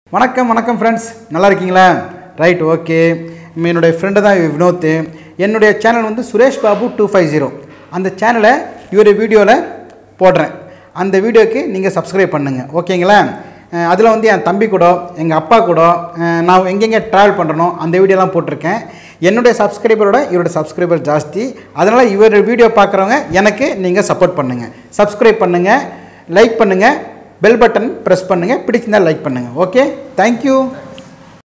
வணக்கம் வணக்கம் ஃப்ரெண்ட்ஸ் நல்லா இருக்கீங்களா ரைட் ஓகே என்னுடைய ஃப்ரெண்டு தான் வினோத் என்னுடைய சேனல் வந்து Suresh Babu two five zero அந்த சேனலை இவருடைய வீடியோவில் போடுறேன் அந்த வீடியோக்கு நீங்கள் சப்ஸ்கிரைப் பண்ணுங்கள் ஓகேங்களா அதில் வந்து என் தம்பி கூட எங்கள் அப்பா கூட அஹ், நான் எங்கெங்கே ட்ராவல் பண்ணுறனோ அந்த வீடியோலாம் போட்டிருக்கேன் என்னுடைய சப்ஸ்கிரைபரோட இவரோட சப்ஸ்கிரைபர் ஜாஸ்தி அதனால் இவர் வீடியோ பார்க்குறவங்க எனக்கு நீங்கள் சப்போர்ட் பண்ணுங்கள் சப்ஸ்கிரைப் பண்ணுங்கள் லைக் பண்ணுங்கள் பெல் பட்டன் ப்ரெஸ் பண்ணுங்கள் பிடிச்சிருந்தா லைக் பண்ணுங்கள் ஓகே தேங்க்யூ